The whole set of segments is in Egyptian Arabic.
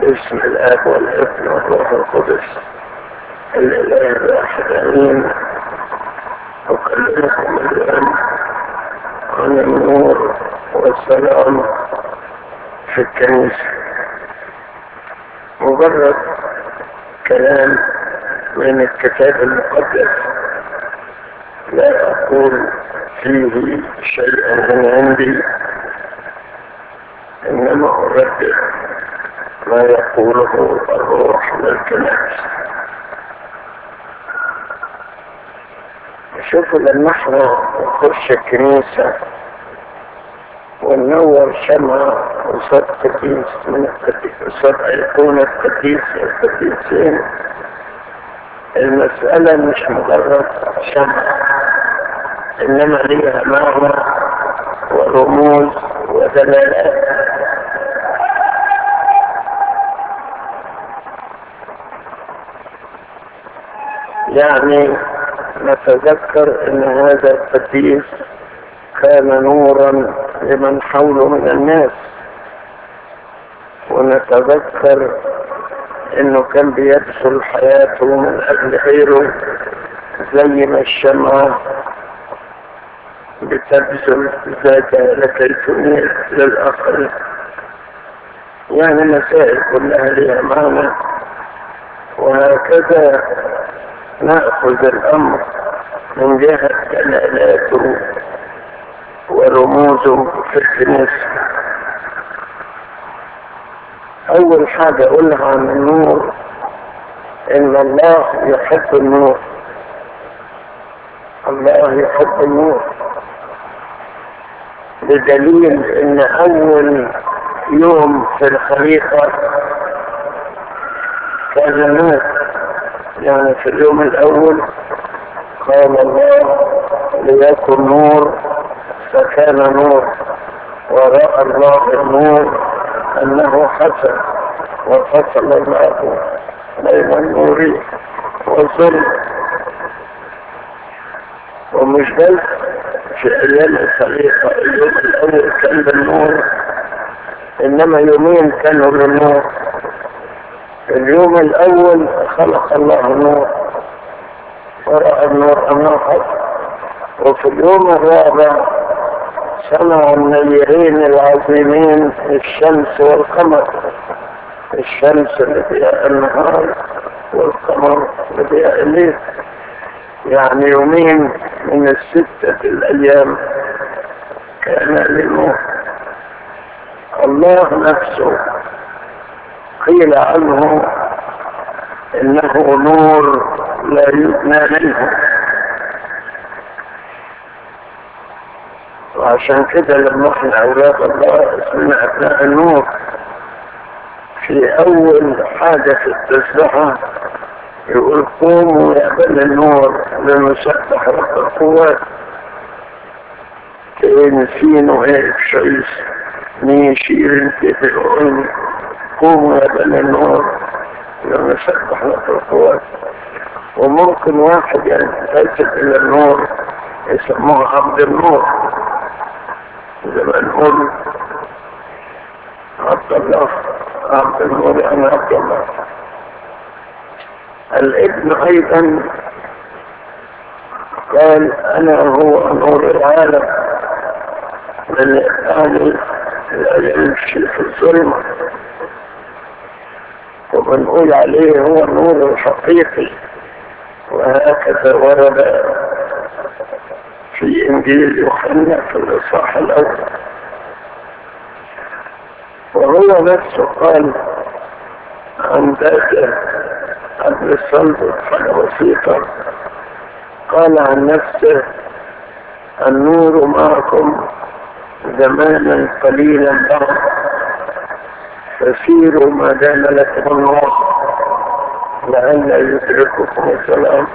باسم الاب والابن والروح القدس الاله الواحد امين اكلمكم الان عن النور والسلام في الكنيسه مجرد كلام من الكتاب المقدس لا اقول فيه شيئا من عندي انما اردد ما يقوله الروح للكنائس شوفوا لما احنا نخش الكنيسة وننور شمعة قصاد قديس من القديس قصاد أيقونة قديس القديسين المسألة مش مجرد شمعة إنما ليها معنى ورموز ودلالات يعني نتذكر ان هذا القديس كان نورا لمن حوله من الناس ونتذكر انه كان بيبذل حياته من اجل غيره زي ما الشمعة بتبذل ذاتها لكي تنير للآخرين يعني مسائل كلها لها معنى وهكذا نأخذ الأمر من جهة دلالاته ورموزه في الكنيسة أول حاجة أقولها عن النور إن الله يحب النور الله يحب النور بدليل إن أول يوم في الخليقة كان نور يعني في اليوم الأول قال الله ليكن نور فكان نور ورأى الله النور أنه حسن وفصل الله بين النور والظلم ومش بس في أيام الخليقة اليوم الأول كان بالنور إنما يومين كانوا بالنور اليوم الأول خلق الله النور ورأى النور أنه حق وفي اليوم الرابع صنع النيرين العظيمين الشمس والقمر الشمس لضياء النهار والقمر لضياء الليل يعني يومين من الستة الأيام كان للنور الله نفسه قيل عنه انه نور لا يبنى منه وعشان كده لما احنا اولاد الله اسمنا ابناء النور في اول حاجة في التسبحة يقول قوموا يا بني النور لنسبح رب القوات كأن فينو هيك شيء ميشير كيف يقول قوموا يا بني النور لنسبح رب القوات وممكن واحد ينتسب الى النور يسموه عبد النور زي ما نقول عبد الله عبد النور انا عبد الله الابن ايضا قال انا هو نور العالم من يعني لا يمشي في الظلمة وبنقول عليه هو النور الحقيقي وهكذا ورد في انجيل يوحنا في الاصحاح الاول وهو نفسه قال عن ذاته قبل الصلب حاجة بسيطة قال عن نفسه النور معكم زمانا قليلا بعد فسيروا ما دام لكم النور لعل يدرككم السلام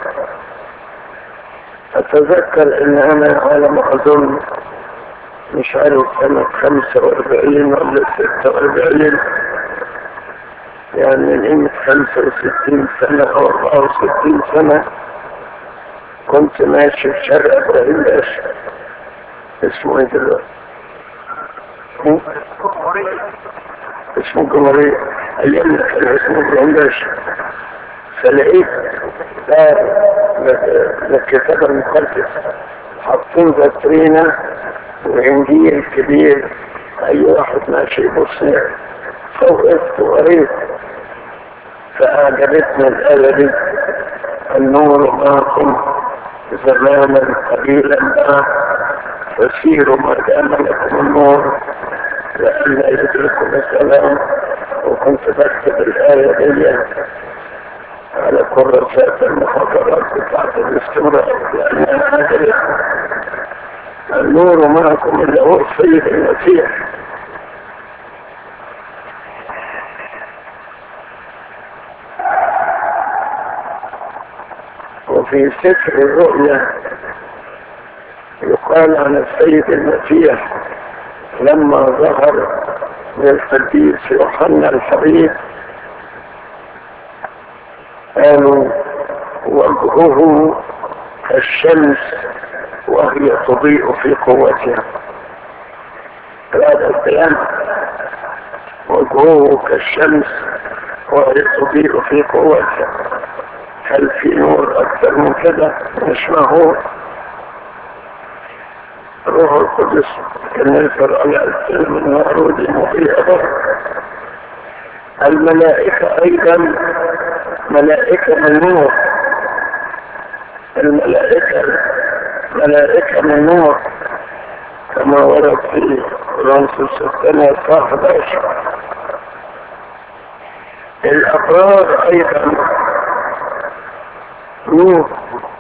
أتذكر إن أنا على ما أظن مش عارف سنة خمسة وأربعين ولا ستة وأربعين يعني من قيمة خمسة وستين سنة أو أربعة وستين سنة كنت ماشي في شارع إبراهيم باشا اسمه إيه دلوقتي؟ اسمه الجمهورية ايام كان اسمه بلندش فلقيت دار للكتاب المقدس حاطين فاترينا وانجيل كبير اي واحد ماشي يبص فوقفت وقريت فاعجبتنا الايه دي النور معكم زمانا قليلا ما فسيروا ما كان لكم النور لئلا يدركم السلام وكنت بكتب الآية دي على كراسات المخاطرات بتاعت الاستمرار لأنها أدرك النور معكم اللي هو السيد المسيح وفي سفر الرؤيا يقال عن السيد المسيح لما ظهر للقديس يوحنا الحبيب قالوا وجهه كالشمس وهي تضيء في قوتها هذا الكلام وجهه كالشمس وهي تضيء في قوتها هل في نور أكثر من كده مش معقول روح القدس كان يظهر على السلم النارود المضيئة الملائكة أيضا ملائكة من نور الملائكة ملائكة من نور كما ورد في فرانسيس الثانية صاحب عشر الأبرار أيضا نور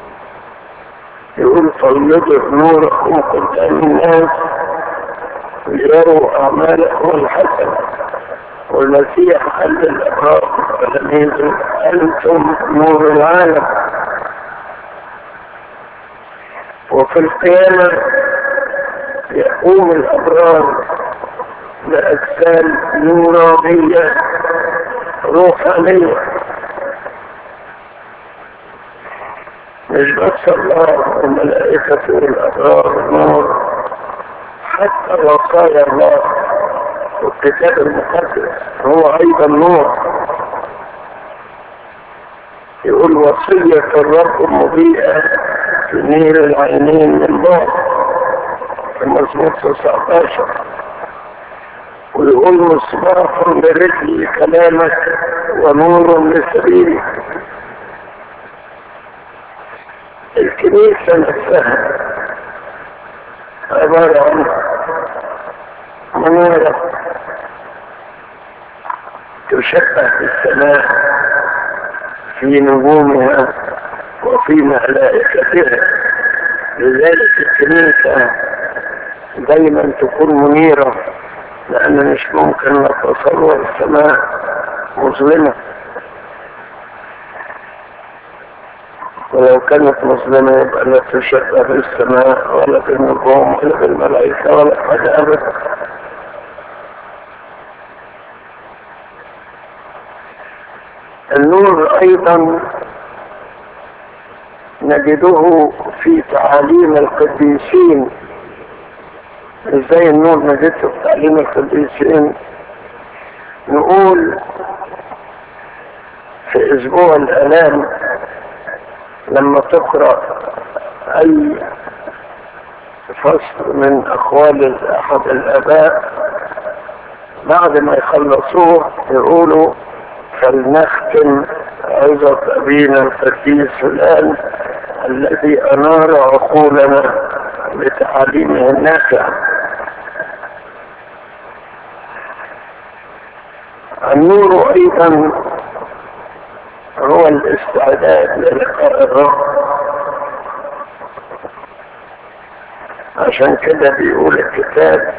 يقول فليضر نوركم قدام الناس ليروا أعمالكم الحسنة والمسيح قال للأبرار تلاميذه أنتم نور العالم وفي القيامة يقوم الأبرار بأجسام نورانية روحانية مش بس الله وملائكته والأبرار نور حتى وصايا الله والكتاب المقدس هو أيضا نور يقول وصية الرب مضيئة في نير العينين من الله في مزمور 19 ويقول مصباح لرجلي كلامك ونور لسبيلي الكنيسة نفسها عبارة عن منارة تشبه بالسماء في نجومها وفي ملائكتها لذلك الكنيسة دايما تكون منيرة لأن مش ممكن نتصور السماء مظلمة ولو كانت مظلمة يبقى لا تشبه بالسماء ولا بالنجوم ولا بالملائكة ولا حاجة أبدا النور أيضا نجده في تعاليم القديسين ازاي النور نجده في تعليم القديسين نقول في اسبوع الالام لما تقرأ اي فصل من اقوال احد الاباء بعد ما يخلصوه يقولوا فلنختم عظة أبينا القديس الآن الذي أنار عقولنا بتعاليمه النافع النور أيضا هو الاستعداد للقاء الرب عشان كده بيقول الكتاب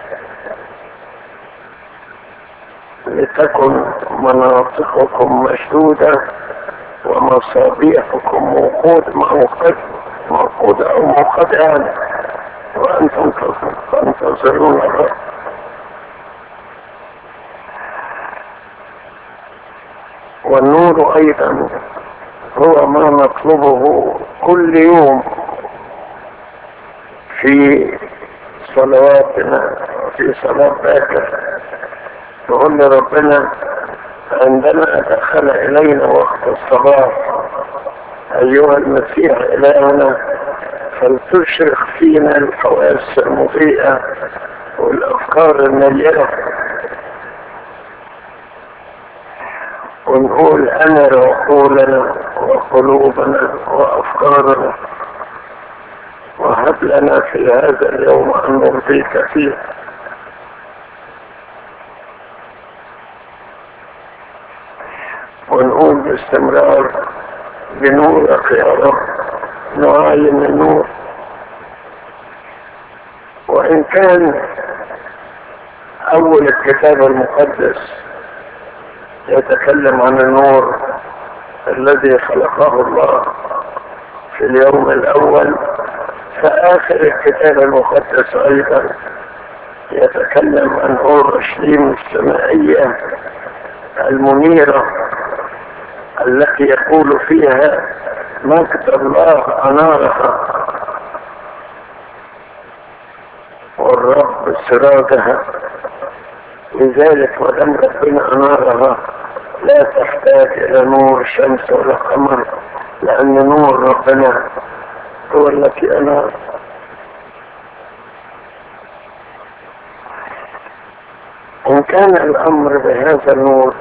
لتكن مناطقكم مشدودة ومصابيحكم موقود موقد موقودة أو موقدة وأنتم تنتظرون الرب والنور أيضا هو ما نطلبه كل يوم في صلواتنا في صلاة باكر نقول لربنا عندما دخل إلينا وقت الصباح أيها المسيح إلهنا فلتشرق فينا الحواس المضيئة والأفكار المليئة ونقول أنا عقولنا وقلوبنا وأفكارنا وهب لنا في هذا اليوم أن نرضيك فيه ونقول باستمرار بنورك يا رب نعاين النور وإن كان أول الكتاب المقدس يتكلم عن النور الذي خلقه الله في اليوم الأول فآخر الكتاب المقدس أيضا يتكلم عن أورشليم السمائية المنيرة التي يقول فيها مجد الله أنارها والرب سراجها لذلك ما دام ربنا أنارها لا تحتاج إلى نور شمس ولا قمر لأن نور ربنا هو التي أنار إن كان الأمر بهذا النور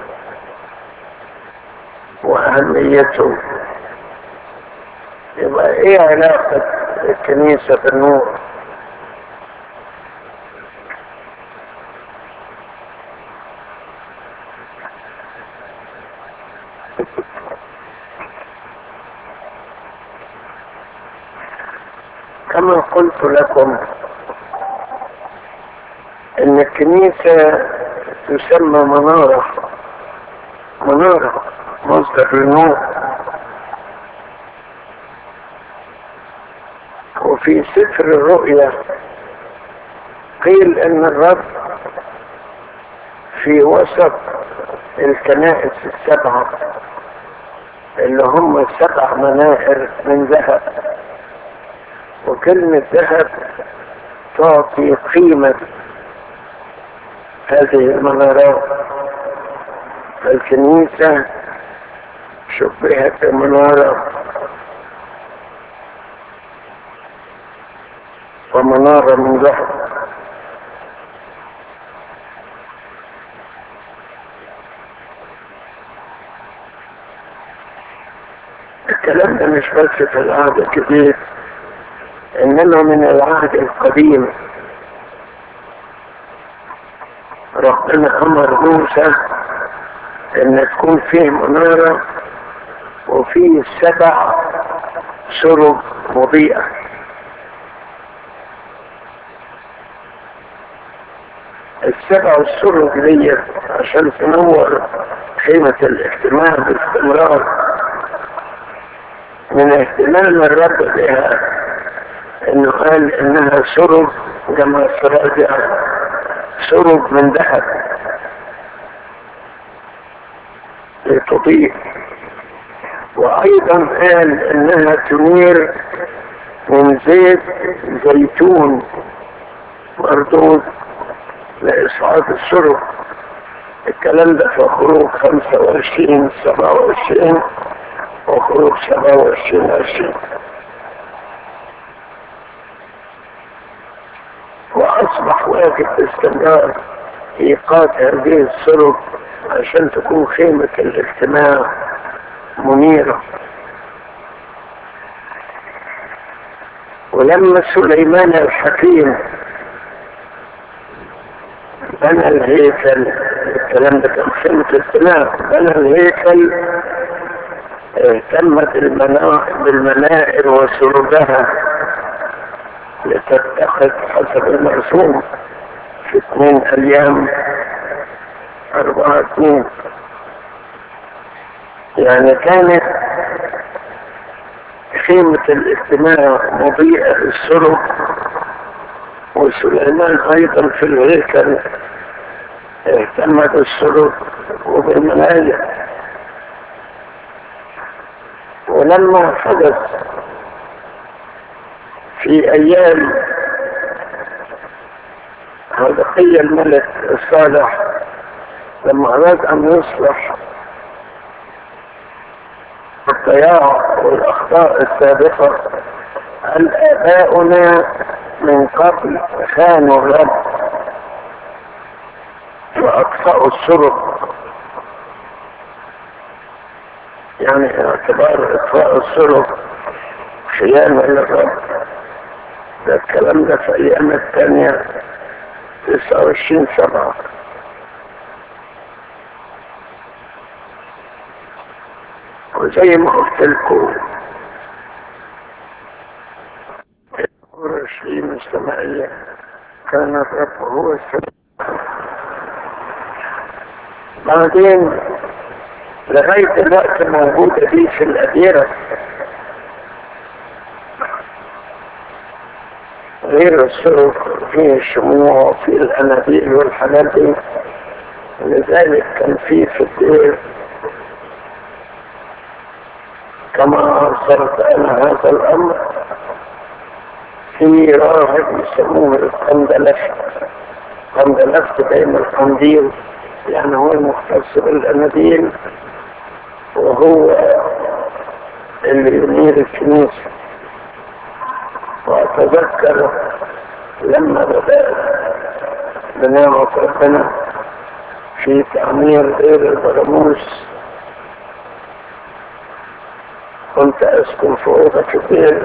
وأهميته يبقى إيه علاقة الكنيسة بالنور؟ كما قلت لكم ان الكنيسة تسمى منارة منارة مصدر النور وفي سفر الرؤيا قيل ان الرب في وسط الكنائس السبعة اللي هم سبع منائر من ذهب وكلمة ذهب تعطي قيمة هذه المنارات الكنيسة شبهت بمنارة ومنارة من ذهب الكلام ده مش بس في العهد الكبير انما من العهد القديم ربنا امر موسى ان تكون فيه منارة وفيه سبع سرب مضيئة السبع السرب دي عشان تنور خيمة الاجتماع باستمرار من اهتمام الرب بها انه قال انها سرب كما سراجع سرب من ذهب لتضيء وايضا قال انها تنير من زيت زيتون مردود لإصعاد السرب الكلام ده في خروج 25 27 وخروج 27 20 وأصبح واجب باستمرار إيقاد هذه السرب عشان تكون خيمة الاجتماع منيرة ولما سليمان الحكيم بنى الهيكل الكلام ده كان خيمة الاجتماع بنى الهيكل اهتمت بالمنائر وسربها لتتخذ حسب المرسوم في اثنين ايام اربعة اثنين يعني كانت خيمة الاجتماع مضيئة السرب وسليمان ايضا في الهيكل اهتم بالسرب وبالمناجع ولما حدث في ايام هذا الملك الصالح لما اراد ان يصلح الضياع والأخطاء السابقة الآباؤنا من قبل خانوا الرب وأقصأوا السرق يعني اعتبار إطفاء السرق خيانة للرب ده الكلام ده في أيام الثانية 29 سبعة وزي ما قلت لكم العشرين السمائية كان الرب هو السبب بعدين لغاية الوقت موجودة دي في الأديرة غير السرق فيه الشموع وفيه الأنابيل والحاجات دي لذلك كان فيه في الدير كما أرسلت أنا هذا الأمر في راهب يسموه القندلفت قندلفت بين القنديل يعني هو المختص بالأناديل وهو اللي ينير الكنيسة وأتذكر لما بدأت بنعمة ربنا في تعمير غير البراموس كنت أسكن في أوضة كبير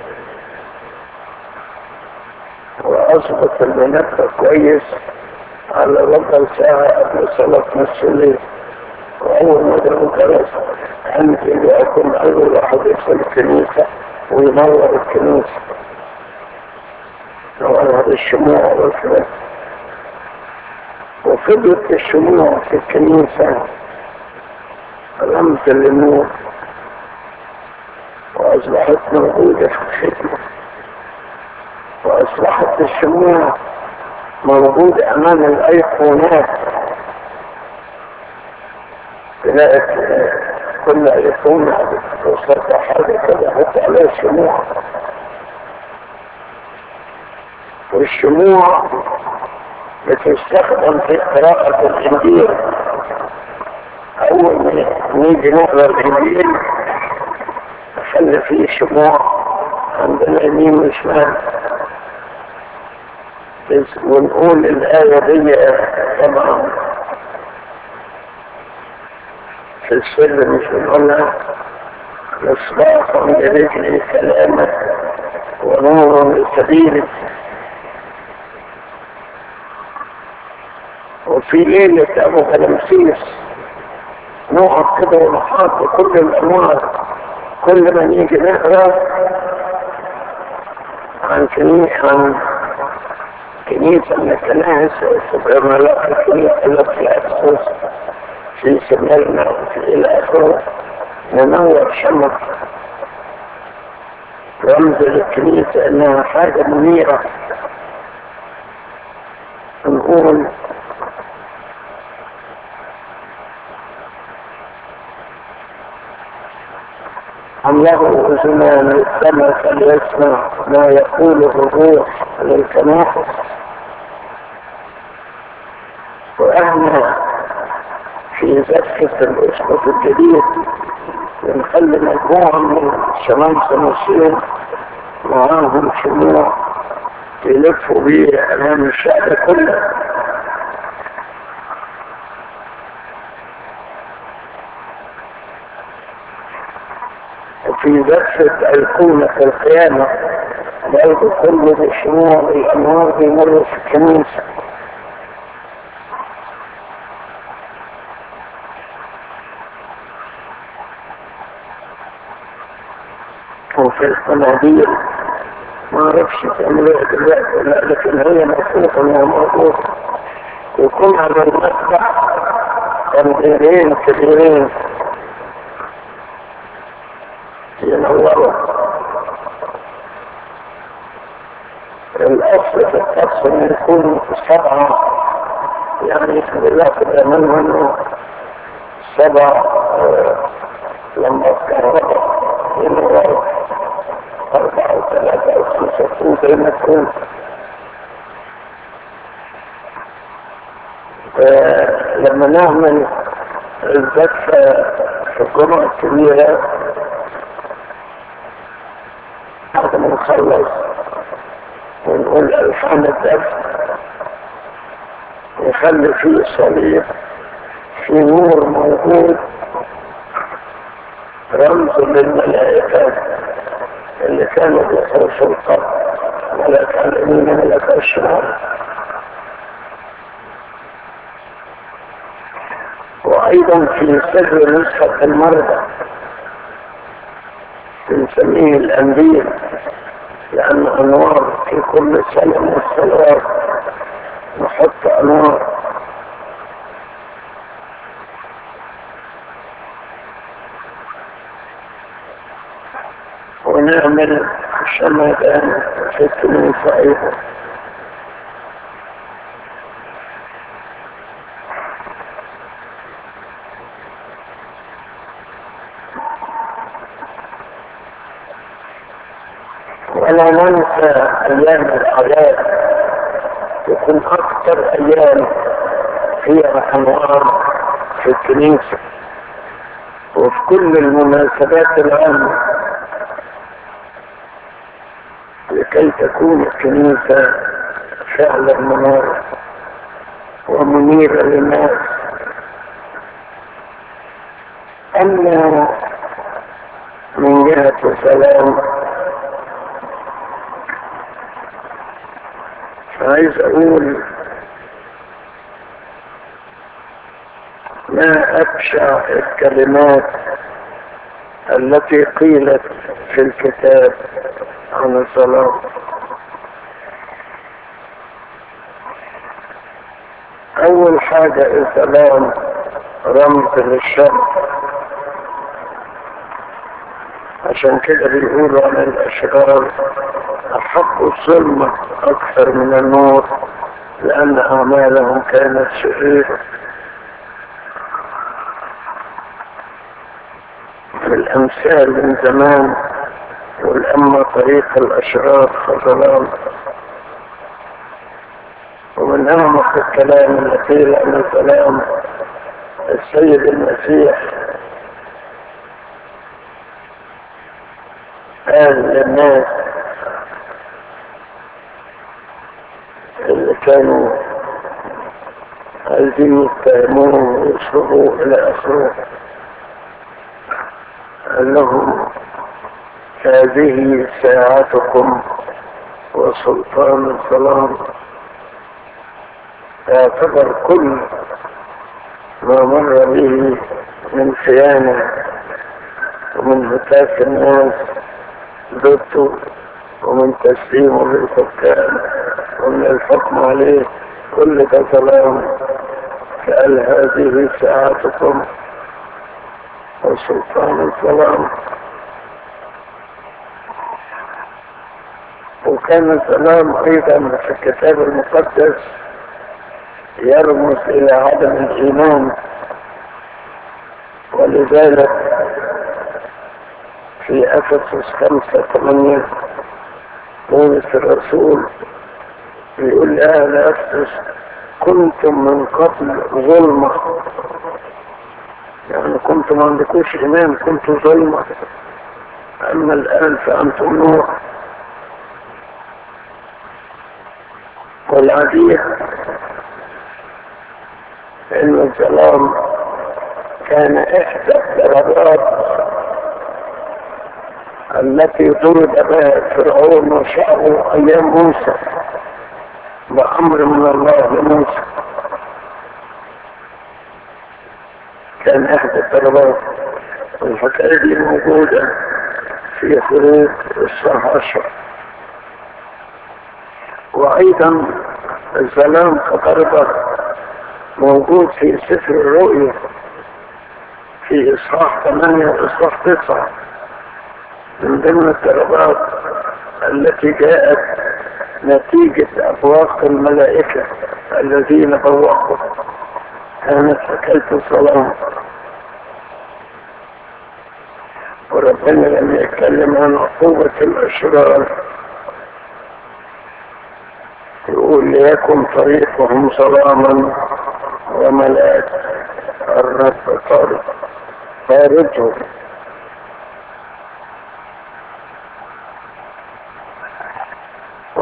وأظبط المنبه كويس على ربع ساعة قبل صلاة نصف الليل وأول ما ضرب الجرس أنزل وأكون أول واحد يدخل الكنيسة وينور الكنيسة نور الشموع والكلام وفضلت الشموع في الكنيسة رمز للنور وأصبحت موجودة في الخدمة وأصبحت الشموع موجودة أمام الأيقونات تلاقي كل أيقونة توصل حاجة كده حتى عليها الشموع والشموع بتستخدم في قراءة الإنجيل أول ما نيجي نقرأ الإنجيل نخلي فيه شموع عندنا يمين وشمال ونقول الآية دي طبعا في السر مش بنقولها مصباح لرجل كلامك ونور لسبيلك وفي ليلة أبو غلمسيس نقعد كده ونحط كل الأنوار كل ما نيجي نقرا عن كنيسة عن كنيسة من الكنائس في ملاك الكنيسة التي الأسس في سميرنا وفي إلى آخره ننور شمع رمز للكنيسة إنها حاجة منيرة نقول أم له أذنان كما فليسمع ما يقوله الروح للكنائس وإحنا في زكة الأسقف الجديد بنخلي مجموعة من شمال سنوسين معاهم شموع يلفوا بيه أمام الشعب كله وفي زكة أيقونة القيامة برضه كل الشموع والأنوار بيمروا في الكنيسة وفي القناديل ما اعرفش تعملوها دلوقتي لا لكن هي مفروض انها موجودة يكون على المسبح قنديلين كبيرين ينوروا الأصل في القصر ان يكون سبعة يعني بالله كده منهم سبع لما الكهرباء ينوروا أربعة أو ثلاثة أو خمسة تكون زي ما تكون لما نعمل الزكاة في الجمعة الكبيرة نخلص ونقول ألحان الدفن يخلي فيه صليب في نور موجود رمز للملائكة اللي كانوا بيخرجوا القبر ملك اليمين ملك الشمال وأيضا في سر نسخة المرضى بنسميه الأنبياء لأن أنوار في كل سنة من الصلوات نحط أنوار ونعمل شمعدان في الكنيسة أيضا ولا ننسى أيام العذاب يكون أكثر أيام فيها أنوار في الكنيسة وفي كل المناسبات العامة لكي تكون الكنيسة فعلا منارة ومنيرة للناس أما من جهة السلام عايز اقول ما ابشع الكلمات التي قيلت في الكتاب عن الصلاة اول حاجة السلام رمز للشر عشان كده بيقولوا عن الاشرار أحق الظلمة أكثر من النور لأن أعمالهم كانت شريرة في الأمثال من زمان والأما طريق الأشرار فظلام ومن أعمق الكلام اللي قيل عن الكلام السيد المسيح قال للناس اللي كانوا عايزين يتهموه ويصرفوا إلى آخره قال لهم هذه ساعتكم وسلطان الظلام يعتبر كل ما مر به من خيانة ومن هتاف الناس ضده ومن تسليمه للحكام ومن الحكم عليه كل ده ظلام قال هذه ساعتكم وسلطان الظلام وكان الظلام ايضا في الكتاب المقدس يرمز الى عدم الايمان ولذلك في افسس خمسة ثمانية بولس الرسول يقول لأهل أفسس كنتم من قبل ظلمة يعني كنتم ما عندكوش إيمان كنتم ظلمة أما الآن فأنتم نور والعجيب إن الظلام كان إحدى الضربات التي ضرب بها فرعون وشعبه أيام موسى بأمر من الله لموسى كان أحد الضربات والحكاية دي موجودة في خروج الصح عشر وأيضا الظلام كضربة موجود في سفر الرؤيا في إصحاح 8 وإصحاح 9 من ضمن الضربات التي جاءت نتيجة أبواق الملائكة الذين بوقوا كانت حكاية الصلاة وربنا لم يتكلم عن عقوبة الأشرار يقول ليكن طريقهم ظلاما وملاك الرب طارد طاردهم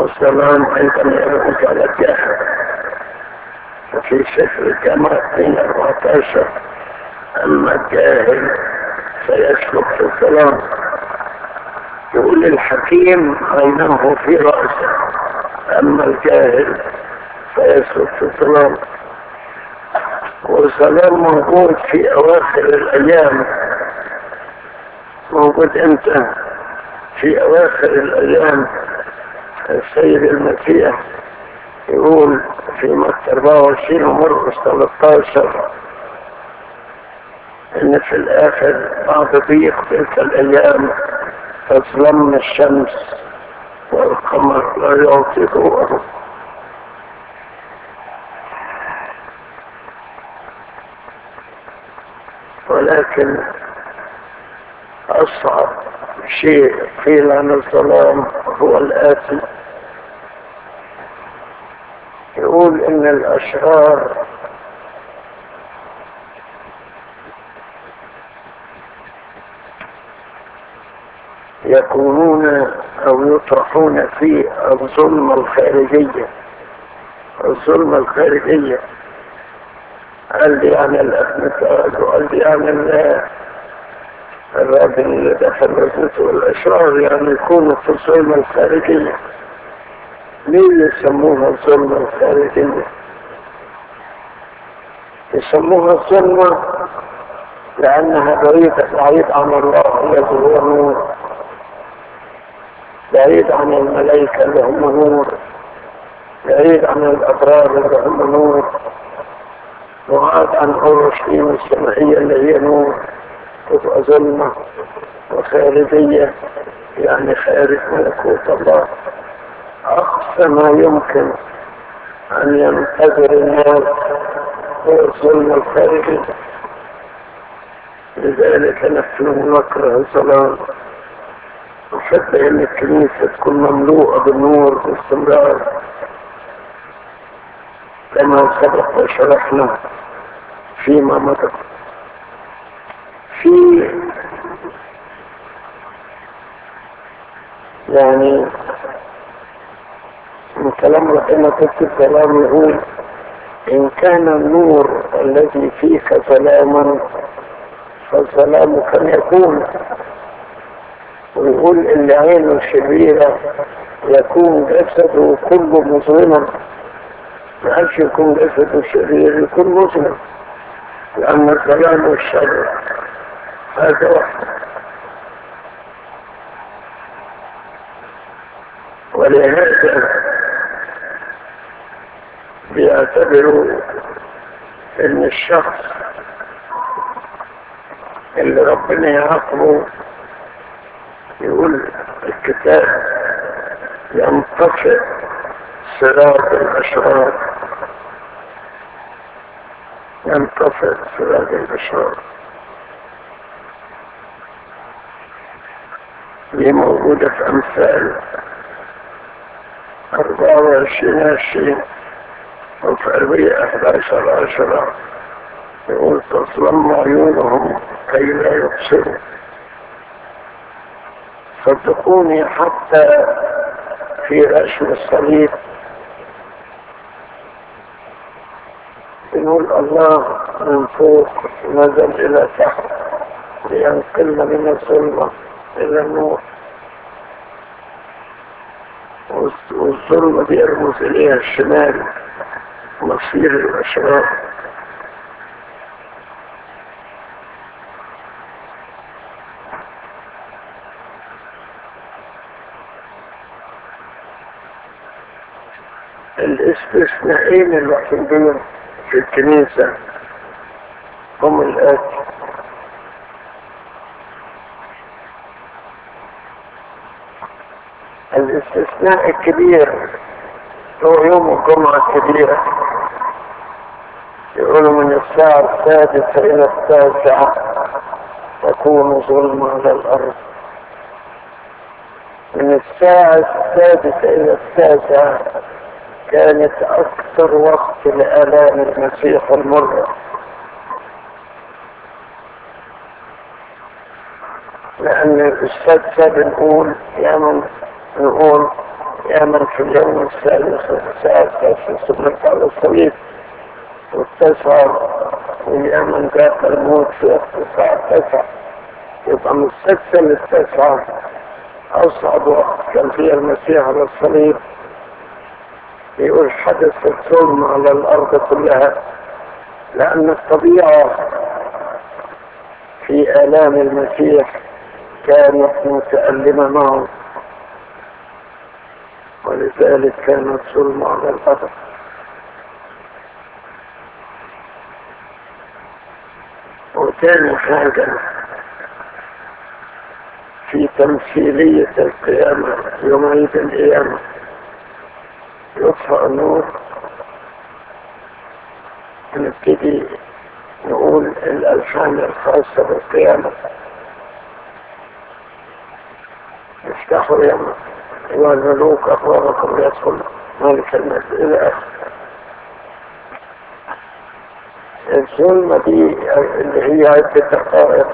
والسلام أيضا يرمز على الجهل وفي سفر الجامعة 14 أما الجاهل فيسلك في الظلام يقول الحكيم عينه في رأسه أما الجاهل فيسلك في الظلام والظلام موجود في أواخر الأيام موجود امتى في أواخر الأيام السيد المسيح يقول في متى 24 ومرقس 13 ان في الاخر بعد ضيق تلك الايام تظلم الشمس والقمر لا يعطي ضوءه ولكن اصعب شيء قيل عن الظلام هو الاتي يقول ان الاشرار يكونون او يطرحون في الظلمة الخارجية الظلمة الخارجية قال لي عن الأثنتاج وقال لي عن الراجل اللي دخل وزنته والأشرار يعني يكونوا في الظلمة الخارجية ليه يسموها الظلمة الخارجية يسموها الظلمة لأنها بعيدة بعيد عن الله الذي هو نور بعيد عن الملائكة اللي هم نور بعيد عن الأبرار اللي هم نور وعاد عن أورشليم السمائية اللي هي نور تبقى ظلمة وخارجية يعني خارج ملكوت الله أقصى ما يمكن أن ينتظر الناس هو الظلم الخارجي لذلك نحن نكره الظلام نحب أن الكنيسة تكون مملوءة بالنور باستمرار كما سبق وشرحنا فيما مضى في يعني من كلام ربنا في الكلام يقول إن كان النور الذي فيك ظلاما فالظلام كان يكون ويقول إن عينه شريرة يكون جسده كله مظلما ما قالش يكون جسده شرير يكون مظلم لأن الظلام والشر هذا واحد ولهذا بيعتبروا ان الشخص اللي ربنا يعاقبه يقول الكتاب ينطفئ صراط الاشرار ينطفئ صراط الاشرار دي موجودة في أمثال أربعة وعشرين عشرين وفي أربعة أحد عشر عشرة يقول تظلم عيونهم كي لا يبصروا صدقوني حتى في رسم الصليب يقول الله من فوق نزل إلى تحت لينقلنا من الظلمة إلى النور والظلمة بيرمز إليها الشمال مصير الأشرار الاستثنائين الوحيدين في الكنيسة هم الآتي الاستثناء الكبير هو يوم الجمعة الكبيرة يقولوا من الساعة السادسة إلى التاسعة تكون ظلم على الأرض من الساعة السادسة إلى التاسعة كانت أكثر وقت لآلام المسيح المرة لأن السادسة بنقول يا من نقول يعمل في اليوم الثالث والساعة الثالثة ثم على الصليب والتسعة ويعمل ذات الموت في الساعة التاسعة يبقى من الستة للتسعة أصعب وقت كان فيها المسيح على الصليب يقول حدث الظلم على الأرض كلها لأن الطبيعة في آلام المسيح كانت متألمة معه ولذلك كانت ظلم على الأرض وتاني حاجة في تمثيلية القيامة يوم عيد القيامة يطفأ النور نبتدي نقول الألحان الخاصة بالقيامة افتحوا يوم والملوك أخباركم يدخل مالك المجد إلى آخر الظلمة دي اللي هي عدة دقائق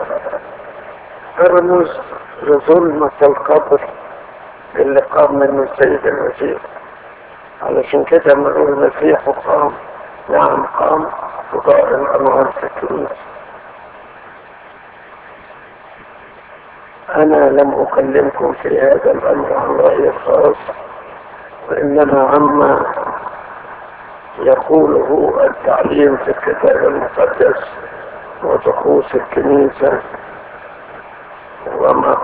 ترمز لظلمة القبر اللي قام منه السيد المسيح علشان كده نقول المسيح قام نعم قام وضاء الأنوار في الكنيسة أنا لم أكلمكم في هذا الأمر عن رأيي الخاص وإنما عما يقوله التعليم في الكتاب المقدس وطقوس الكنيسة وما